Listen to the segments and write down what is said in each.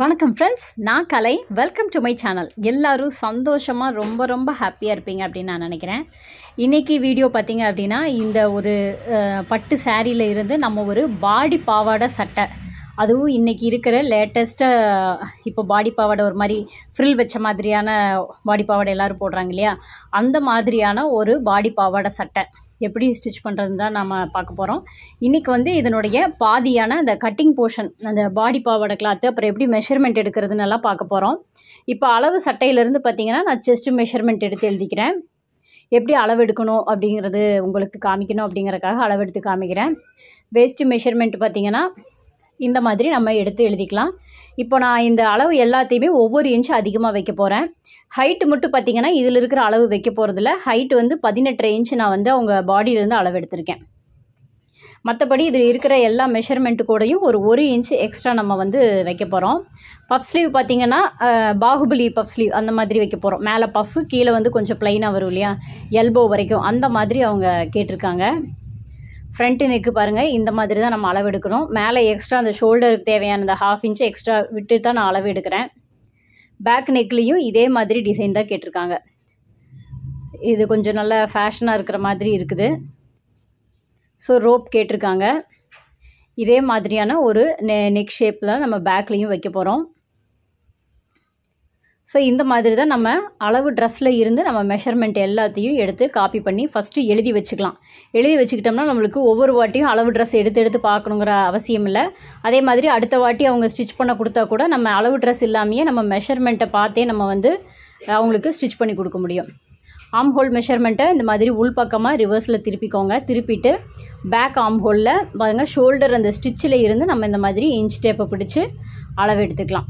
வணக்கம் ஃப்ரெண்ட்ஸ் நான் Kalai welcome to my channel எல்லாரும் சந்தோஷமாக ரொம்ப ரொம்ப ஹாப்பியாக இருப்பீங்க அப்படின்னு நான் நினைக்கிறேன் இன்றைக்கி வீடியோ பார்த்தீங்க அப்படின்னா இந்த ஒரு அஹ், பட்டு சாரியில் இருந்து நம்ம ஒரு பாடி பாவாடை சட்டை அதுவும் இன்றைக்கி இருக்கிற லேட்டஸ்ட்டாக இப்போ பாடி பாவாடை ஒரு மாதிரி ஃப்ரில் வச்ச மாதிரியான பாடி பாவாடை எல்லோரும் போடுறாங்க இல்லையா அந்த மாதிரியான ஒரு பாடி பாவாடை சட்டை எப்படி ஸ்டிச் பண்ணுறதுன்னு தான் நம்ம பார்க்க போகிறோம் இன்றைக்கி வந்து இதனுடைய பாதியான அந்த கட்டிங் போர்ஷன் அந்த பாடி பாவாடை கிளாத்து அப்புறம் எப்படி மெஷர்மெண்ட் எடுக்கிறதுன்னு எல்லாம் பார்க்க போகிறோம் இப்போ அளவு சட்டையிலேருந்து பார்த்தீங்கன்னா நான் செஸ்ட் மெஷர்மெண்ட் எடுத்து எழுதிக்கிறேன் எப்படி அளவு எடுக்கணும் அப்படிங்கிறது உங்களுக்கு காமிக்கணும் அப்படிங்கிறக்காக அளவு எடுத்து காமிக்கிறேன் வேஸ்ட் மெஷர்மெண்ட் பார்த்தீங்கன்னா இந்த மாதிரி நம்ம எடுத்து எழுதிக்கலாம் இப்போ நான் இந்த அளவு எல்லாத்தையுமே ஒவ்வொரு இன்ச் அதிகமாக வைக்க போகிறேன் ஹைட்டு மட்டும் பார்த்தீங்கன்னா இதில் இருக்கிற அளவு வைக்க போகிறதில்ல ஹைட் வந்து பதினெட்டரை இன்ச் நான் வந்து அவங்க பாடியிலேருந்து அளவு எடுத்திருக்கேன் மற்றபடி இதில் இருக்கிற எல்லா மெஷர்மெண்ட்டு கூடயும் ஒரு ஒரு இன்ச் எக்ஸ்ட்ரா நம்ம வந்து வைக்க போகிறோம் பஃப் ஸ்லீவ் பார்த்தீங்கன்னா அஹ், பாகுபலி பஃப் ஸ்லீவ் அந்த மாதிரி வைக்க போகிறோம் மேலே பஃப்பு கீழே வந்து கொஞ்சம் ப்ளைனாக வரும் இல்லையா எல்போ வரைக்கும் அந்த மாதிரி அவங்க கேட்டிருக்காங்க ஃப்ரண்ட் நெக்கு பாருங்கள் இந்த மாதிரி தான் நம்ம அளவு எடுக்கணும் மேலே எக்ஸ்ட்ரா அந்த ஷோல்டருக்கு தேவையான அந்த ஹாஃப் இன்ச் எக்ஸ்ட்ரா விட்டு தான் நான் அளவு எடுக்கிறேன் பேக் நெக்லேயும் இதே மாதிரி டிசைன் தான் கேட்டிருக்காங்க இது கொஞ்சம் நல்ல ஃபேஷனாக இருக்கிற மாதிரி இருக்குது ஸோ ரோப் கேட்டிருக்காங்க இதே மாதிரியான ஒரு நெ நெக் ஷேப்பில் நம்ம பேக்லேயும் வைக்க போகிறோம் ஸோ இந்த மாதிரி தான் நம்ம அளவு ட்ரெஸ்ஸில் இருந்து நம்ம மெஷர்மெண்ட் எல்லாத்தையும் எடுத்து காப்பி பண்ணி ஃபஸ்ட்டு எழுதி வச்சுக்கலாம் எழுதி வச்சுக்கிட்டோம்னா நம்மளுக்கு ஒவ்வொரு வாட்டியும் அளவு ட்ரெஸ் எடுத்து எடுத்து பார்க்கணுங்கிற அவசியம் இல்லை அதே மாதிரி அடுத்த வாட்டி அவங்க ஸ்டிச் பண்ண கொடுத்தா கூட நம்ம அளவு ட்ரெஸ் இல்லாமையே நம்ம மெஷர்மெண்ட்டை பார்த்தே நம்ம வந்து அவங்களுக்கு ஸ்டிச் பண்ணி கொடுக்க முடியும் ஆம் ஹோல் மெஷர்மெண்ட்டை இந்த மாதிரி உள் பக்கமாக ரிவர்ஸில் திருப்பிக்கோங்க திருப்பிட்டு பேக் ஆம் ஹோலில் பாருங்கள் ஷோல்டர் அந்த ஸ்டிச்சில் இருந்து நம்ம இந்த மாதிரி இன்ச் டேப்பை பிடிச்சி அளவு எடுத்துக்கலாம்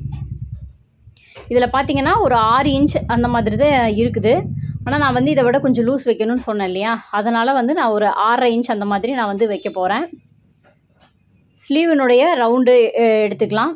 இதில் பார்த்தீங்கன்னா ஒரு ஆறு இன்ச் அந்த மாதிரி தான் இருக்குது ஆனால் நான் வந்து இதை விட கொஞ்சம் லூஸ் வைக்கணும்னு சொன்னேன் இல்லையா அதனால் வந்து நான் ஒரு ஆறரை இன்ச் அந்த மாதிரி நான் வந்து வைக்க போகிறேன் ஸ்லீவினுடைய ரவுண்டு எடுத்துக்கலாம்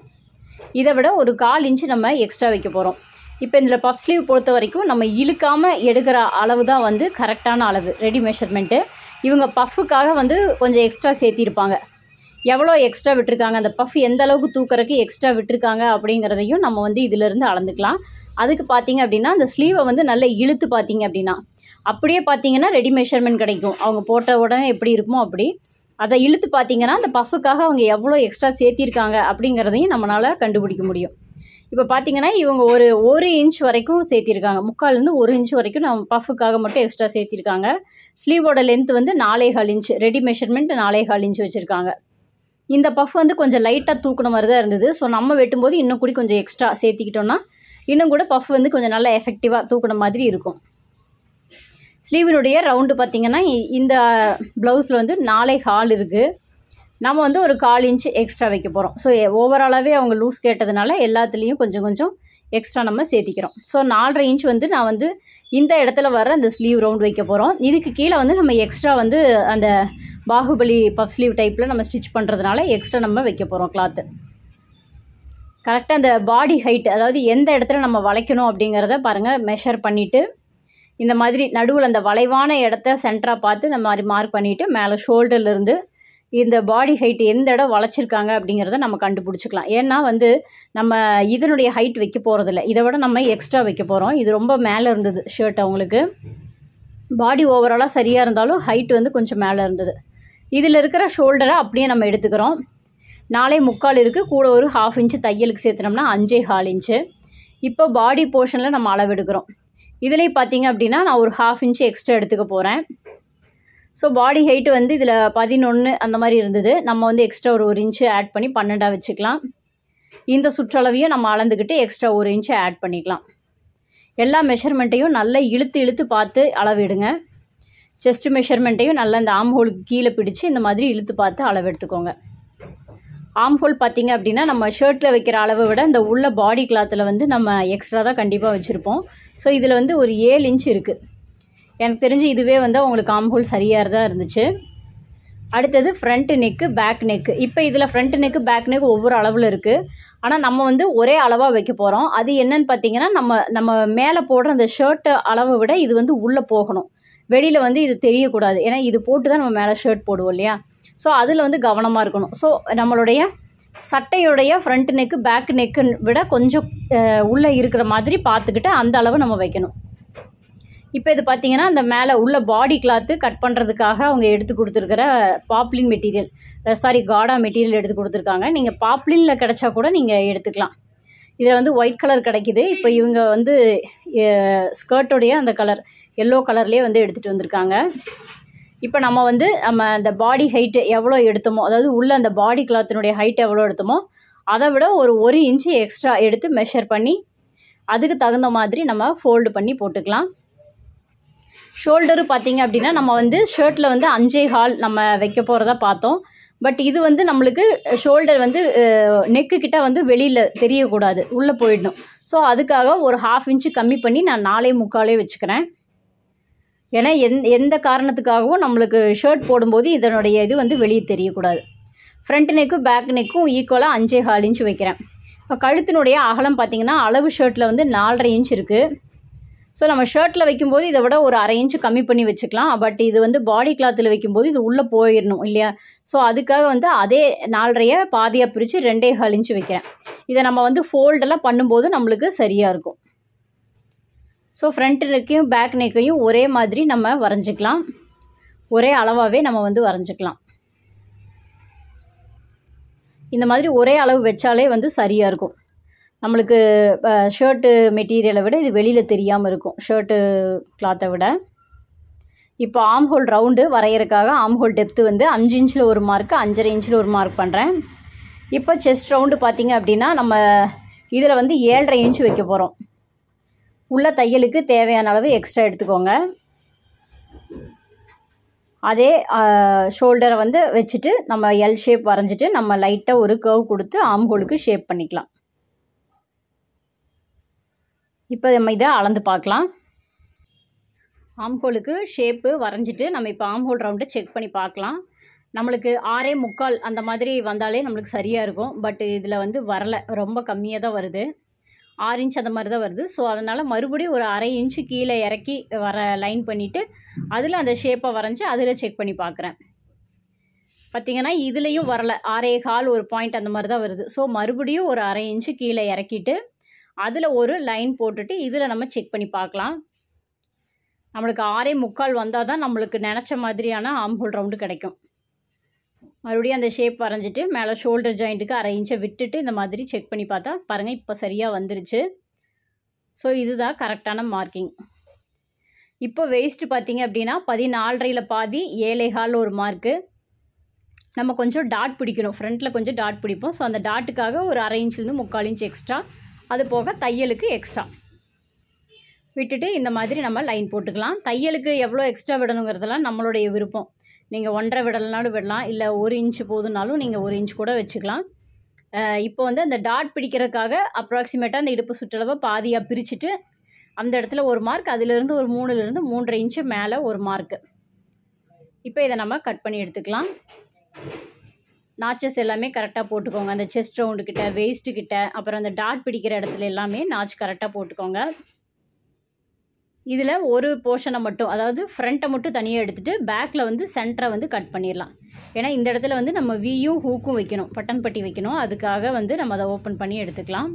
இதை விட ஒரு கால் இன்ச் நம்ம எக்ஸ்ட்ரா வைக்க போகிறோம் இப்போ இதில் பஃப் ஸ்லீவ் பொறுத்த வரைக்கும் நம்ம இழுக்காமல் எடுக்கிற அளவு தான் வந்து கரெக்டான அளவு ரெடி மெஷர்மெண்ட்டு இவங்க பஃப்புக்காக வந்து கொஞ்சம் எக்ஸ்ட்ரா சேர்த்திருப்பாங்க எவ்வளோ எக்ஸ்ட்ரா விட்டுருக்காங்க அந்த பஃப் எந்த அளவுக்கு தூக்கறதுக்கு எக்ஸ்ட்ரா விட்டுருக்காங்க அப்படிங்கிறதையும் நம்ம வந்து இதிலிருந்து அளந்துக்கலாம் அதுக்கு பார்த்தீங்க அப்படின்னா அந்த ஸ்லீவை வந்து நல்லா இழுத்து பார்த்தீங்க அப்படின்னா அப்படியே பார்த்தீங்கன்னா ரெடி மெஷர்மெண்ட் கிடைக்கும் அவங்க போட்ட உடனே எப்படி இருக்குமோ அப்படி அதை இழுத்து பார்த்தீங்கன்னா அந்த பஃப்புக்காக அவங்க எவ்வளோ எக்ஸ்ட்ரா சேர்த்திருக்காங்க அப்படிங்கிறதையும் நம்மளால் கண்டுபிடிக்க முடியும் இப்போ பார்த்தீங்கன்னா இவங்க ஒரு ஒரு இன்ச் வரைக்கும் சேர்த்திருக்காங்க முக்கால்லேருந்து ஒரு இன்ச் வரைக்கும் நம்ம பஃபுக்காக மட்டும் எக்ஸ்ட்ரா சேர்த்திருக்காங்க ஸ்லீவோட லென்த் வந்து நாலே கால் இன்ச் ரெடி மெஷர்மெண்ட் நாலே கால் இன்ச் வச்சுருக்காங்க இந்த பஃப் வந்து கொஞ்சம் லைட்டாக தூக்குன மாதிரி தான் இருந்தது ஸோ நம்ம வெட்டும்போது இன்னும் கூட கொஞ்சம் எக்ஸ்ட்ரா சேர்த்திக்கிட்டோம்னா இன்னும் கூட பஃப் வந்து கொஞ்சம் நல்லா எஃபெக்டிவாக தூக்குன மாதிரி இருக்கும் ஸ்லீவினுடைய ரவுண்டு பார்த்திங்கன்னா இ- இந்த ப்ளவுஸில் வந்து நாலே ஹால் இருக்குது நம்ம வந்து ஒரு கால் இன்ச் எக்ஸ்ட்ரா வைக்க போகிறோம் ஸோ ஓவராலாகவே அவங்க லூஸ் கேட்டதுனால எல்லாத்துலேயும் கொஞ்சம் கொஞ்சம் எக்ஸ்ட்ரா நம்ம சேர்த்திக்கிறோம் ஸோ நாலரை இன்ச் வந்து நான் வந்து இந்த இடத்துல வர அந்த ஸ்லீவ் ரவுண்ட் வைக்க போகிறோம் இதுக்கு கீழே வந்து நம்ம எக்ஸ்ட்ரா வந்து அந்த பாகுபலி பஃப் ஸ்லீவ் டைப்பில் நம்ம ஸ்டிச் பண்ணுறதுனால எக்ஸ்ட்ரா நம்ம வைக்க போகிறோம் கிளாத்து கரெக்டாக அந்த பாடி ஹைட் அதாவது எந்த இடத்துல நம்ம வளைக்கணும் அப்படிங்கிறத பாருங்கள் மெஷர் பண்ணிவிட்டு இந்த மாதிரி நடுவில் அந்த வளைவான இடத்த சென்டராக பார்த்து இந்த மாதிரி மார்க் பண்ணிவிட்டு மேலே ஷோல்டர்லேருந்து இந்த பாடி ஹைட் எந்த இடம் வளைச்சிருக்காங்க அப்படிங்கிறத நம்ம கண்டுபிடிச்சிக்கலாம் ஏன்னா வந்து நம்ம இதனுடைய ஹைட் வைக்க போகிறதில்ல இதை விட நம்ம எக்ஸ்ட்ரா வைக்க போகிறோம் இது ரொம்ப மேலே இருந்தது ஷர்ட் அவங்களுக்கு பாடி ஓவராலாக சரியாக இருந்தாலும் ஹைட் வந்து கொஞ்சம் மேலே இருந்தது இதில் இருக்கிற ஷோல்டரை அப்படியே நம்ம எடுத்துக்கிறோம் நாலே முக்கால் இருக்குது கூட ஒரு ஹாஃப் இன்ச்சு தையலுக்கு சேர்த்துனோம்னா அஞ்சே கால் இன்ச்சு இப்போ பாடி போர்ஷனில் நம்ம அளவு எடுக்கிறோம் இதுலேயும் பார்த்தீங்க அப்படின்னா நான் ஒரு ஹாஃப் இன்ச்சு எக்ஸ்ட்ரா எடுத்துக்க போகிறேன் ஸோ பாடி ஹைட் வந்து இதில் பதினொன்று அந்த மாதிரி இருந்தது நம்ம வந்து எக்ஸ்ட்ரா ஒரு ஒரு இன்ச்சு ஆட் பண்ணி பன்னெண்டாக வச்சுக்கலாம் இந்த சுற்றளவையும் நம்ம அளந்துக்கிட்டு எக்ஸ்ட்ரா ஒரு இன்ச்சு ஆட் பண்ணிக்கலாம் எல்லா மெஷர்மெண்ட்டையும் நல்லா இழுத்து இழுத்து பார்த்து அளவிடுங்க செஸ்ட் மெஷர்மெண்ட்டையும் நல்லா இந்த ஆம் ஹோலுக்கு கீழே பிடிச்சு இந்த மாதிரி இழுத்து பார்த்து அளவு எடுத்துக்கோங்க ஆம் ஹோல் பார்த்தீங்க அப்படின்னா நம்ம ஷர்ட்டில் வைக்கிற அளவை விட இந்த உள்ள பாடி கிளாத்தில் வந்து நம்ம எக்ஸ்ட்ரா தான் கண்டிப்பாக வச்சுருப்போம் ஸோ இதில் வந்து ஒரு ஏழு இன்ச் இருக்குது எனக்கு தெரிஞ்சு இதுவே வந்து அவங்களுக்கு ஆம் ஹோல் சரியாக தான் இருந்துச்சு அடுத்தது ஃப்ரண்ட் நெக்கு பேக் நெக்கு இப்போ இதில் ஃப்ரண்ட் நெக்கு பேக் நெக் ஒவ்வொரு அளவில் இருக்குது ஆனால் நம்ம வந்து ஒரே அளவாக வைக்க போகிறோம் அது என்னன்னு பார்த்தீங்கன்னா நம்ம நம்ம மேலே போடுற அந்த ஷர்ட்டு அளவை விட இது வந்து உள்ளே போகணும் வெளியில் வந்து இது தெரியக்கூடாது ஏன்னா இது போட்டு தான் நம்ம மேலே ஷர்ட் போடுவோம் இல்லையா ஸோ அதில் வந்து கவனமாக இருக்கணும் ஸோ நம்மளுடைய சட்டையுடைய ஃப்ரண்ட் நெக்கு பேக் நெக்கு விட கொஞ்சம் உள்ளே இருக்கிற மாதிரி பார்த்துக்கிட்டு அந்த அளவு நம்ம வைக்கணும் இப்போ இது பார்த்தீங்கன்னா அந்த மேலே உள்ள பாடி கிளாத்து கட் பண்ணுறதுக்காக அவங்க எடுத்து கொடுத்துருக்கிற பாப்ளின் மெட்டீரியல் சாரி காடா மெட்டீரியல் எடுத்து கொடுத்துருக்காங்க நீங்கள் பாப்ளினில் கிடச்சா கூட நீங்கள் எடுத்துக்கலாம் இதில் வந்து ஒயிட் கலர் கிடைக்கிது இப்போ இவங்க வந்து ஸ்கர்ட்டோடைய அந்த கலர் எல்லோ கலர்லேயே வந்து எடுத்துகிட்டு வந்திருக்காங்க இப்போ நம்ம வந்து நம்ம அந்த பாடி ஹைட்டு எவ்வளோ எடுத்தோமோ அதாவது உள்ள அந்த பாடி கிளாத்தினுடைய ஹைட் எவ்வளோ எடுத்தோமோ அதை விட ஒரு ஒரு இன்ச்சு எக்ஸ்ட்ரா எடுத்து மெஷர் பண்ணி அதுக்கு தகுந்த மாதிரி நம்ம ஃபோல்டு பண்ணி போட்டுக்கலாம் ஷோல்டரு பார்த்தீங்க அப்படின்னா நம்ம வந்து ஷர்ட்டில் வந்து அஞ்சே ஹால் நம்ம வைக்க போகிறதா பார்த்தோம் பட் இது வந்து நம்மளுக்கு ஷோல்டர் வந்து நெக்கு கிட்ட வந்து வெளியில் தெரியக்கூடாது உள்ளே போயிடணும் ஸோ அதுக்காக ஒரு ஹாஃப் இன்ச்சு கம்மி பண்ணி நான் நாலே முக்காலே வச்சுக்கிறேன் ஏன்னா எந் எந்த காரணத்துக்காகவும் நம்மளுக்கு ஷர்ட் போடும்போது இதனுடைய இது வந்து வெளியே தெரியக்கூடாது ஃப்ரண்ட் நெக்கும் பேக் நெக்கும் ஈக்குவலாக அஞ்சே கால் இன்ச் வைக்கிறேன் இப்போ கழுத்தினுடைய அகலம் பார்த்திங்கன்னா அளவு ஷர்ட்டில் வந்து நாலரை இன்ச் இருக்குது ஸோ நம்ம ஷர்ட்டில் வைக்கும்போது இதை விட ஒரு அரை இன்ச்சு கம்மி பண்ணி வச்சுக்கலாம் பட் இது வந்து பாடி கிளாத்தில் வைக்கும்போது இது உள்ளே போயிடணும் இல்லையா ஸோ அதுக்காக வந்து அதே நாலரையை பாதியாக பிரித்து ரெண்டே கால் இன்ச்சு வைக்கிறேன் இதை நம்ம வந்து ஃபோல்டெல்லாம் பண்ணும்போது நம்மளுக்கு சரியாக இருக்கும் ஸோ ஃப்ரண்ட் நெக்கையும் பேக் நெக்கையும் ஒரே மாதிரி நம்ம வரைஞ்சிக்கலாம் ஒரே அளவாகவே நம்ம வந்து வரைஞ்சிக்கலாம் இந்த மாதிரி ஒரே அளவு வச்சாலே வந்து சரியாக இருக்கும் நம்மளுக்கு ஷர்ட்டு மெட்டீரியலை விட இது வெளியில் தெரியாமல் இருக்கும் ஷர்ட்டு கிளாத்தை விட இப்போ ஆம் ஹோல் ரவுண்டு வரைகிறதுக்காக ஆம் ஹோல் டெப்த்து வந்து அஞ்சு இன்ச்சில் ஒரு மார்க்கு அஞ்சரை இன்ச்சில் ஒரு மார்க் பண்ணுறேன் இப்போ செஸ்ட் ரவுண்டு பார்த்திங்க அப்படின்னா நம்ம இதில் வந்து ஏழரை இன்ச் வைக்க போகிறோம் உள்ள தையலுக்கு தேவையான அளவு எக்ஸ்ட்ரா எடுத்துக்கோங்க அதே ஷோல்டரை வந்து வச்சுட்டு நம்ம எல் ஷேப் வரைஞ்சிட்டு நம்ம லைட்டாக ஒரு கர்வ் கொடுத்து ஆம் ஹோலுக்கு ஷேப் பண்ணிக்கலாம் இப்போ நம்ம இதை அளந்து பார்க்கலாம் ஆம்ஹோலுக்கு ஷேப்பு வரைஞ்சிட்டு நம்ம இப்போ ஆம்ஹோல் ரவுண்டு செக் பண்ணி பார்க்கலாம் நம்மளுக்கு ஆறே முக்கால் அந்த மாதிரி வந்தாலே நம்மளுக்கு சரியாக இருக்கும் பட் இதில் வந்து வரலை ரொம்ப கம்மியாக தான் வருது ஆறு இன்ச் அந்த மாதிரி தான் வருது ஸோ அதனால் மறுபடியும் ஒரு அரை இன்ச்சு கீழே இறக்கி வர லைன் பண்ணிவிட்டு அதில் அந்த ஷேப்பை வரைஞ்சி அதில் செக் பண்ணி பார்க்குறேன் பார்த்திங்கன்னா இதுலேயும் வரலை ஆறே கால் ஒரு பாயிண்ட் அந்த மாதிரி தான் வருது ஸோ மறுபடியும் ஒரு அரை இன்ச்சு கீழே இறக்கிட்டு அதில் ஒரு லைன் போட்டுட்டு இதில் நம்ம செக் பண்ணி பார்க்கலாம் நம்மளுக்கு ஆறே முக்கால் வந்தால் தான் நம்மளுக்கு நினச்ச மாதிரியான ஆம்ஹோல் ரவுண்டு கிடைக்கும் மறுபடியும் அந்த ஷேப் வரைஞ்சிட்டு மேலே ஷோல்டர் ஜாயிண்ட்டுக்கு அரை இன்ச்சை விட்டுட்டு இந்த மாதிரி செக் பண்ணி பார்த்தா பாருங்கள் இப்போ சரியாக வந்துருச்சு ஸோ இதுதான் கரெக்டான மார்க்கிங் இப்போ வெயிஸ்ட்டு பார்த்தீங்க அப்படின்னா பதினாலரையில் பாதி ஏழைகால் ஒரு மார்க்கு நம்ம கொஞ்சம் டாட் பிடிக்கணும் ஃப்ரண்ட்டில் கொஞ்சம் டாட் பிடிப்போம் ஸோ அந்த டாட்டுக்காக ஒரு அரை இன்ச்லேருந்து முக்கால் இன்ச் எக்ஸ்ட்ரா அது போக தையலுக்கு எக்ஸ்ட்ரா விட்டுட்டு இந்த மாதிரி நம்ம லைன் போட்டுக்கலாம் தையலுக்கு எவ்வளோ எக்ஸ்ட்ரா விடணுங்கிறதெல்லாம் நம்மளுடைய விருப்பம் நீங்கள் ஒன்றரை விடலைனாலும் விடலாம் இல்லை ஒரு இன்ச்சு போதுனாலும் நீங்கள் ஒரு இன்ச் கூட வச்சுக்கலாம் இப்போ வந்து அந்த டாட் பிடிக்கிறதுக்காக அப்ராக்சிமேட்டாக அந்த இடுப்பு சுற்றளவை பாதியாக பிரிச்சுட்டு அந்த இடத்துல ஒரு மார்க் அதிலிருந்து ஒரு மூணுலேருந்து மூன்றரை இன்ச்சு மேலே ஒரு மார்க்கு இப்போ இதை நம்ம கட் பண்ணி எடுத்துக்கலாம் நாச்சஸ் எல்லாமே கரெக்டாக போட்டுக்கோங்க அந்த செஸ்ட் ரவுண்டு கிட்ட வேஸ்ட்டு கிட்ட அப்புறம் அந்த டாட் பிடிக்கிற இடத்துல எல்லாமே நாச் கரெக்டாக போட்டுக்கோங்க இதில் ஒரு போர்ஷனை மட்டும் அதாவது ஃப்ரண்ட்டை மட்டும் தனியாக எடுத்துகிட்டு பேக்கில் வந்து சென்டரை வந்து கட் பண்ணிடலாம் ஏன்னா இந்த இடத்துல வந்து நம்ம வியும் ஹூக்கும் வைக்கணும் பட்டன் பட்டி வைக்கணும் அதுக்காக வந்து நம்ம அதை ஓப்பன் பண்ணி எடுத்துக்கலாம்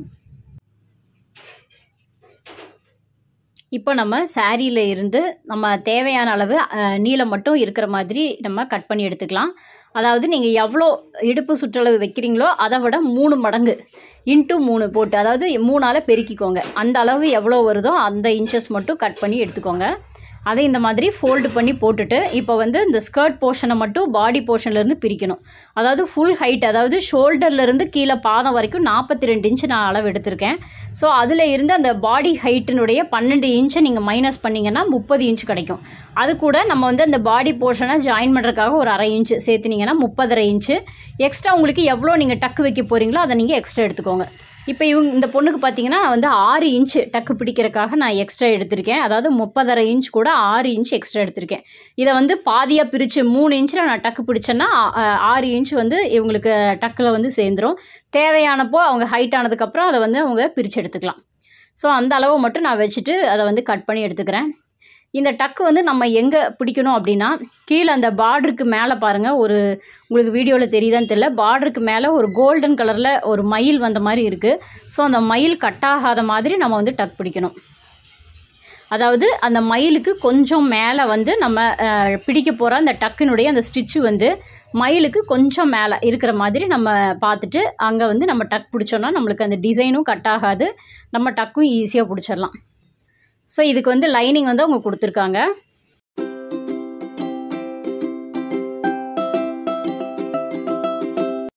இப்போ நம்ம சாரியில் இருந்து நம்ம தேவையான அளவு அஹ், நீளம் மட்டும் இருக்கிற மாதிரி நம்ம கட் பண்ணி எடுத்துக்கலாம் அதாவது நீங்கள் எவ்வளோ இடுப்பு சுற்றளவு வைக்கிறீங்களோ அதை விட மூணு மடங்கு இன்ட்டு மூணு போட்டு அதாவது மூணால் பெருக்கிக்கோங்க அந்த அளவு எவ்வளோ வருதோ அந்த இன்ச்சஸ் மட்டும் கட் பண்ணி எடுத்துக்கோங்க அதை இந்த மாதிரி ஃபோல்டு பண்ணி போட்டுட்டு இப்போ வந்து இந்த ஸ்கர்ட் போர்ஷனை மட்டும் பாடி போர்ஷன்லேருந்து பிரிக்கணும் அதாவது ஃபுல் ஹைட் அதாவது ஷோல்டர்லேருந்து கீழே பாதம் வரைக்கும் நாற்பத்தி ரெண்டு இன்ச்சு நான் அளவு எடுத்திருக்கேன் ஸோ அதில் இருந்து அந்த பாடி ஹைட்டினுடைய பன்னெண்டு இன்ச்சை நீங்கள் மைனஸ் பண்ணிங்கன்னா முப்பது இன்ச் கிடைக்கும் அது கூட நம்ம வந்து அந்த பாடி போர்ஷனை ஜாயின் பண்ணுறதுக்காக ஒரு அரை இன்ச்சு சேர்த்துனீங்கன்னா முப்பதரை இன்ச்சு எக்ஸ்ட்ரா உங்களுக்கு எவ்வளோ நீங்கள் டக்கு வைக்க போகிறீங்களோ அதை நீங்கள் எக்ஸ்ட்ரா எடுத்துக்கோங்க இப்போ இவங்க இந்த பொண்ணுக்கு பார்த்தீங்கன்னா நான் வந்து ஆறு இன்ச்சு டக்கு பிடிக்கிறதுக்காக நான் எக்ஸ்ட்ரா எடுத்திருக்கேன் அதாவது முப்பதரை இன்ச் கூட ஆறு இன்ச் எக்ஸ்ட்ரா எடுத்திருக்கேன் இதை வந்து பாதியாக பிரித்து மூணு இன்ச்சில் நான் டக்கு பிடிச்சேன்னா ஆ- ஆறு இன்ச் வந்து இவங்களுக்கு டக்கில் வந்து சேர்ந்துரும் தேவையானப்போ அவங்க ஹைட் ஆனதுக்கப்புறம் அதை வந்து அவங்க பிரித்து எடுத்துக்கலாம் ஸோ அந்த அளவு மட்டும் நான் வச்சுட்டு அதை வந்து கட் பண்ணி எடுத்துக்கிறேன் இந்த டக்கு வந்து நம்ம எங்கே பிடிக்கணும் அப்படின்னா கீழே அந்த பார்டருக்கு மேலே பாருங்கள் ஒரு உங்களுக்கு வீடியோவில் தெரியுதான்னு தெரியல பார்டருக்கு மேலே ஒரு கோல்டன் கலரில் ஒரு மயில் வந்த மாதிரி இருக்குது ஸோ அந்த மயில் கட்டாகாத மாதிரி நம்ம வந்து டக் பிடிக்கணும் அதாவது அந்த மயிலுக்கு கொஞ்சம் மேலே வந்து நம்ம அஹ், பிடிக்க போகிற அந்த டக்குனுடைய அந்த ஸ்டிச்சு வந்து மயிலுக்கு கொஞ்சம் மேலே இருக்கிற மாதிரி நம்ம பார்த்துட்டு அங்கே வந்து நம்ம டக் பிடிச்சோன்னா நம்மளுக்கு அந்த டிசைனும் கட் ஆகாது நம்ம டக்கும் ஈஸியாக பிடிச்சிடலாம் ஸோ இதுக்கு வந்து லைனிங் வந்து அவங்க கொடுத்துருக்காங்க